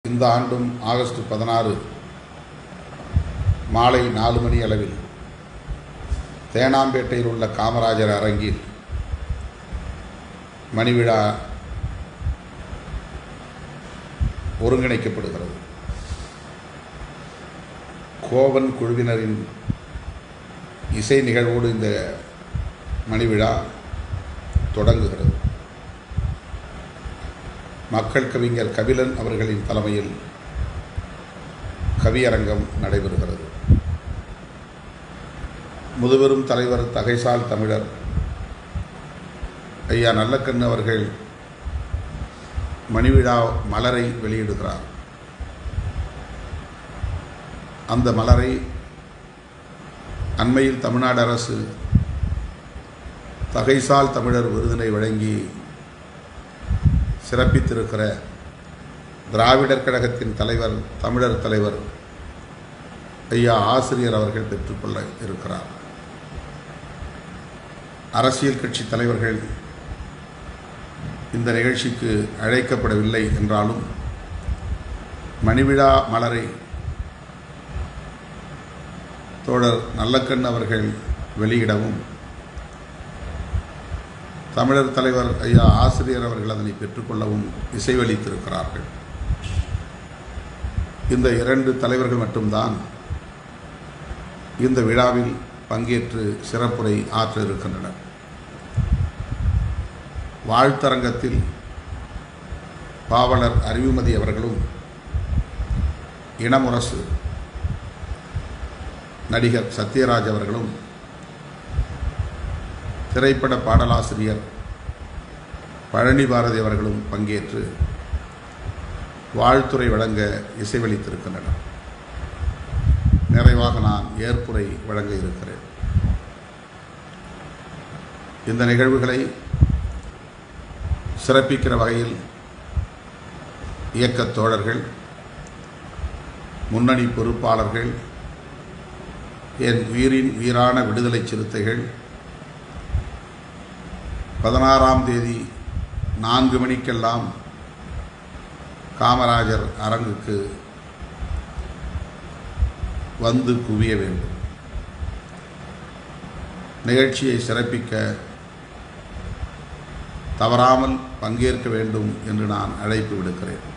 இந்த ஆண்டும் ஆகஸ்ட் பதினாறு மாலை நாலு மணி அளவில் தேனாம்பேட்டையில் உள்ள காமராஜர் அரங்கில் மணிவிழா ஒருங்கிணைக்கப்படுகிறது கோவன் குழுவினரின் இசை நிகழ்வோடு இந்த மணிவிழா தொடங்குகிறது மக்கள் கவிஞர் கபிலன் அவர்களின் தலைமையில் கவியரங்கம் நடைபெறுகிறது முதுபெரும் தலைவர் தகைசால் தமிழர் ஐயா நல்லக்கண்ணு அவர்கள் மணிவிழா மலரை வெளியிடுகிறார் அந்த மலரை அண்மையில் தமிழ்நாடு அரசு தகைசால் தமிழர் விருதினை வழங்கி சிறப்பித்திருக்கிற திராவிடர் கழகத்தின் தலைவர் தமிழர் தலைவர் ஐயா ஆசிரியர் அவர்கள் பெற்றுக்கொள்ள இருக்கிறார் அரசியல் கட்சி தலைவர்கள் இந்த நிகழ்ச்சிக்கு அழைக்கப்படவில்லை என்றாலும் மணிவிழா மலரை தோழர் நல்லக்கண் அவர்கள் வெளியிடவும் தமிழர் தலைவர் ஐயா ஆசிரியர் அவர்கள் அதனை பெற்றுக்கொள்ளவும் இசைவளித்திருக்கிறார்கள் இந்த இரண்டு தலைவர்கள் மட்டும்தான் இந்த விழாவில் பங்கேற்று சிறப்புரை ஆற்ற இருக்கின்றனர் வாழ்த்தரங்கத்தில் பாவலர் அறிவுமதி அவர்களும் இனமுரசு நடிகர் சத்யராஜ் அவர்களும் திரைப்பட பாடலாசிரியர் பழனி பாரதி அவர்களும் பங்கேற்று வாழ்த்துறை வழங்க இசைவளித்திருக்கின்றனர் நிறைவாக நான் ஏற்புரை வழங்க இருக்கிறேன் இந்த நிகழ்வுகளை சிறப்பிக்கிற வகையில் இயக்கத் தோழர்கள் முன்னணி பொறுப்பாளர்கள் என் உயிரின் உயிரான விடுதலை சிறுத்தைகள் பதினாறாம் தேதி நான்கு மணிக்கெல்லாம் காமராஜர் அரங்குக்கு வந்து குவிய வேண்டும் நிகழ்ச்சியை சிறப்பிக்க தவறாமல் பங்கேற்க வேண்டும் என்று நான் அழைப்பு விடுக்கிறேன்